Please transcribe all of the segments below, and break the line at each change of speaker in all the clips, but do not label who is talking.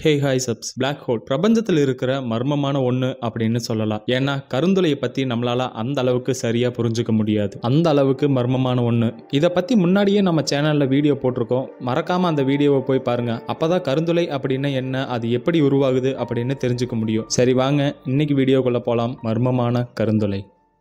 ஹே hi subs Black hole பிரபஞ்சத்தில் இருக்கிற மர்மமான ஒன்று அப்படின்னு சொல்லலாம் ஏன்னா கருந்துளையை பற்றி நம்மளால அந்த அளவுக்கு சரியாக புரிஞ்சுக்க முடியாது அந்த அளவுக்கு மர்மமான ஒன்று இதை பற்றி முன்னாடியே நம்ம சேனலில் வீடியோ போட்டிருக்கோம் மறக்காமல் அந்த வீடியோவை போய் பாருங்கள் அப்போ தான் கருந்துளை அப்படின்னா என்ன அது எப்படி உருவாகுது அப்படின்னு தெரிஞ்சுக்க முடியும் சரி வாங்க இன்னைக்கு வீடியோக்குள்ளே போகலாம் மர்மமான கருந்துளை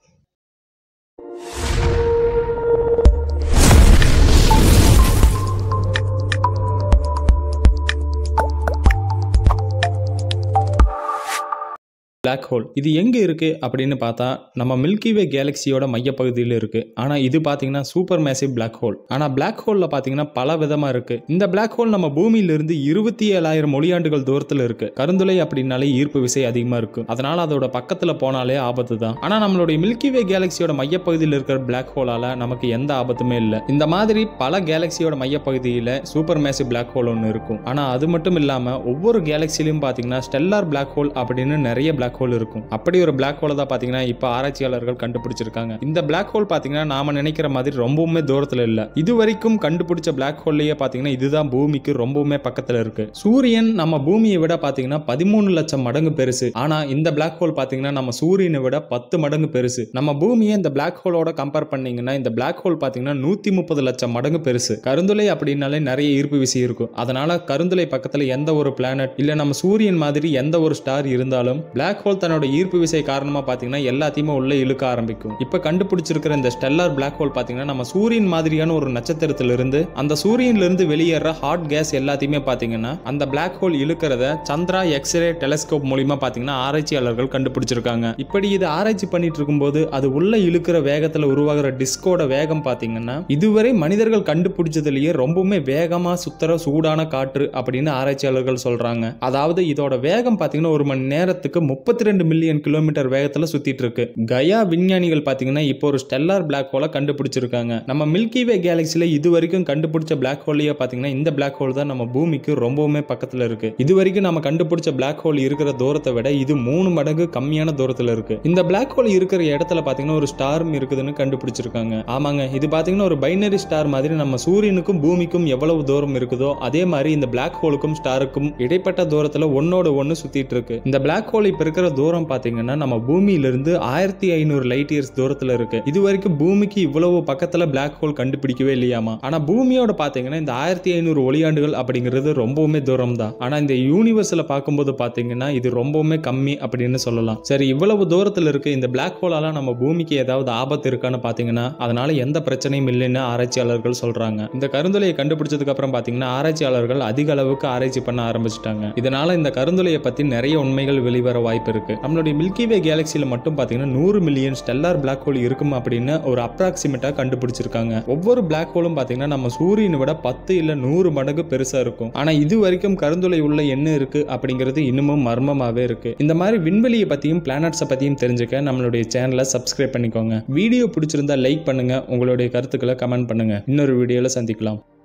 Black ஹோல் இது எங்கே இருக்குது அப்படின்னு பார்த்தா நம்ம மில்கி வே கேலக்சியோட மையப்பகுதியில் இருக்குது ஆனால் இது பார்த்தீங்கன்னா சூப்பர் மேசிவ் Black ஹோல் ஆனால் Black ஹோலில் பார்த்தீங்கன்னா பல விதமாக இருக்குது இந்த Black ஹோல் நம்ம பூமியிலிருந்து இருபத்தி ஏழாயிரம் ஒளியாண்டுகள் தூரத்தில் இருக்குது கருந்துளை அப்படின்னாலே ஈர்ப்பு விசை அதிகமாக இருக்கும் அதனால் அதோட பக்கத்தில் போனாலே ஆபத்து தான் ஆனால் நம்மளுடைய மில்கி வே கேலக்சியோட மையப்பகுதியில் இருக்கிற Black ஹோலால் நமக்கு எந்த ஆபத்துமே இல்லை இந்த மாதிரி பல கேலக்சியோட மையப்பகுதியில் சூப்பர் மேசிவ் Black ஹோல் ஒன்று இருக்கும் ஆனால் அது மட்டும் இல்லாமல் ஒவ்வொரு கேலக்சிலையும் பார்த்தீங்கன்னா ஸ்டெல்லார் Black ஹோல் அப்படின்னு நிறைய Black ஹோல் இருக்கும் அப்படி ஒரு Black ஹோலை தான் பார்த்தீங்கன்னா இப்போ ஆராய்ச்சியாளர்கள் கண்டுபிடிச்சிருக்காங்க இந்த Black ஹோல் பார்த்தீங்கன்னா நாம நினைக்கிற மாதிரி ரொம்பவுமே தூரத்தில் இல்லை இது வரைக்கும் கண்டுபிடிச்ச Black ஹோல்லையே பார்த்தீங்கன்னா இதுதான் பூமிக்கு ரொம்பவுமே பக்கத்தில் இருக்கு சூரியன் நம்ம பூமியை விட பார்த்தீங்கன்னா பதிமூணு லட்சம் மடங்கு பெருசு ஆனா இந்த Black ஹோல் பார்த்தீங்கன்னா நம்ம சூரியனை விட பத்து மடங்கு பெருசு நம்ம பூமியை இந்த Black ஹோலோட கம்பேர் பண்ணீங்கன்னா இந்த Black ஹோல் பார்த்தீங்கன்னா நூத்தி முப்பது லட்சம் மடங்கு பெருசு கருந்துளை அப்படின்னாலே நிறைய ஈர்ப்பு விசை இருக்கும் அதனால கருந்துளை பக்கத்துல எந்த ஒரு பிளானட் இல்ல நம்ம சூரியன் மாதிரி எந்த ஒரு ஸ்டார் இருந்தாலும் Black ஹோல் தன்னோட ஈர்ப்பு விசை காரணமா பாத்தீங்கன்னா எல்லாத்தையுமே உள்ள இழுக்க ஆரம்பிக்கும் இப்ப கண்டுபிடிச்சிருக்கிற இந்த ஸ்டெல்லார் Black ஹோல் பாத்தீங்கன்னா நம்ம சூரியன் மாதிரியான ஒரு நட்சத்திரத்துல இருந்து அந்த சூரியன்ல இருந்து வெளியேற ஹாட் கேஸ் எல்லாத்தையுமே பாத்தீங்கன்னா அந்த Black ஹோல் இழுக்கிறத சந்திரா எக்ஸ்ரே டெலஸ்கோப் மூலியமா பாத்தீங்கன்னா ஆராய்ச்சியாளர்கள் கண்டுபிடிச்சிருக்காங்க இப்படி இது ஆராய்ச்சி பண்ணிட்டு இருக்கும்போது அது உள்ள இழுக்கிற வேகத்துல உருவாகிற டிஸ்கோட வேகம் பாத்தீங்கன்னா இதுவரை மனிதர்கள் கண்டுபிடிச்சதுலயே ரொம்பவுமே வேகமா சுத்தர சூடான காற்று அப்படின்னு ஆராய்ச்சியாளர்கள் சொல்றாங்க அதாவது இதோட வேகம் பாத்தீங்கன்னா ஒரு மணி நேரத்துக்கு முப்பத்தி ரெண்டு மில்லியன் கிலோமீட்டர் வேகத்துல சுத்திட்டு இருக்கு கயா விஞ்ஞானிகள் பாத்தீங்கன்னா இப்போ ஒரு ஸ்டெல்லார் Black ஹோலை கண்டுபிடிச்சிருக்காங்க நம்ம மில்கி வே கேலக்சில இது வரைக்கும் கண்டுபிடிச்ச Black ஹோலையே பாத்தீங்கன்னா இந்த Black ஹோல் தான் நம்ம பூமிக்கு ரொம்பவுமே பக்கத்துல இருக்கு இது வரைக்கும் நம்ம கண்டுபிடிச்ச Black ஹோல் இருக்கிற தூரத்தை விட இது மூணு மடங்கு கம்மியான தூரத்துல இருக்கு இந்த Black ஹோல் இருக்கிற இடத்துல பாத்தீங்கன்னா ஒரு ஸ்டாரும் இருக்குதுன்னு கண்டுபிடிச்சிருக்காங்க ஆமாங்க இது பாத்தீங்கன்னா ஒரு பைனரி ஸ்டார் மாதிரி நம்ம சூரியனுக்கும் பூமிக்கும் எவ்வளவு தூரம் இருக்குதோ அதே மாதிரி இந்த Black ஹோலுக்கும் ஸ்டாருக்கும் இடைப்பட்ட தூரத்துல ஒன்னோட ஒன்னு சுத்திட்டு இருக்கு இந்த Black ஹோல் இப்ப இருக்கிற தூரம் பாத்தீங்கன்னா நம்ம பூமியிலிருந்து ஆயிரத்தி ஐநூறு லைட் இயர்ஸ் தூரத்துல இருக்கு இது வரைக்கும் பூமிக்கு இவ்வளவு பக்கத்துல Black ஹோல் கண்டுபிடிக்கவே இல்லையாமா ஆனா பூமியோட பாத்தீங்கன்னா இந்த ஆயிரத்தி ஐநூறு ஒளியாண்டுகள் அப்படிங்கிறது ரொம்பவுமே தூரம் தான் ஆனா இந்த யூனிவர்ஸ்ல பார்க்கும்போது பாத்தீங்கன்னா இது ரொம்பவுமே கம்மி அப்படின்னு சொல்லலாம் சரி இவ்வளவு தூரத்துல இருக்கு இந்த Black ஹோலால நம்ம பூமிக்கு ஏதாவது ஆபத்து இருக்கான்னு பாத்தீங்கன்னா அதனால எந்த பிரச்சனையும் இல்லைன்னு ஆராய்ச்சியாளர்கள் சொல்றாங்க இந்த கருந்துளையை கண்டுபிடிச்சதுக்கு அப்புறம் பாத்தீங்கன்னா ஆராய்ச்சியாளர்கள் அதிக அளவுக்கு ஆராய்ச்சி பண்ண ஆரம்பிச்சிட்டாங்க இதனால இந்த கருந்துளையை பத்தி நிறைய உண்மைகள் வெளிவர வாய்ப்பு இருக்கு நம்மளுடைய மில்கி வே கேலக்சியில மட்டும் பாத்தீங்கன்னா நூறு மில்லியன் ஸ்டெல்லார் Black ஹோல் இருக்கும் அப்படின்னு ஒரு அப்ராக்சிமேட்டா கண்டுபிடிச்சிருக்காங்க ஒவ்வொரு Black ஹோலும் பாத்தீங்கன்னா நம்ம சூரியனை விட பத்து இல்ல நூறு மடங்கு பெருசா இருக்கும் ஆனா இது வரைக்கும் கருந்துளை உள்ள என்ன இருக்கு அப்படிங்கிறது இன்னமும் மர்மமாவே இருக்கு இந்த மாதிரி விண்வெளியை பத்தியும் பிளானட்ஸை பத்தியும் தெரிஞ்சுக்க நம்மளுடைய சேனலை சப்ஸ்கிரைப் பண்ணிக்கோங்க வீடியோ பிடிச்சிருந்தா லைக் பண்ணுங்க உங்களுடைய கருத்துக்களை கமெண்ட் பண்ணுங்க இன்னொரு வீடியோல சந்திக்கலாம்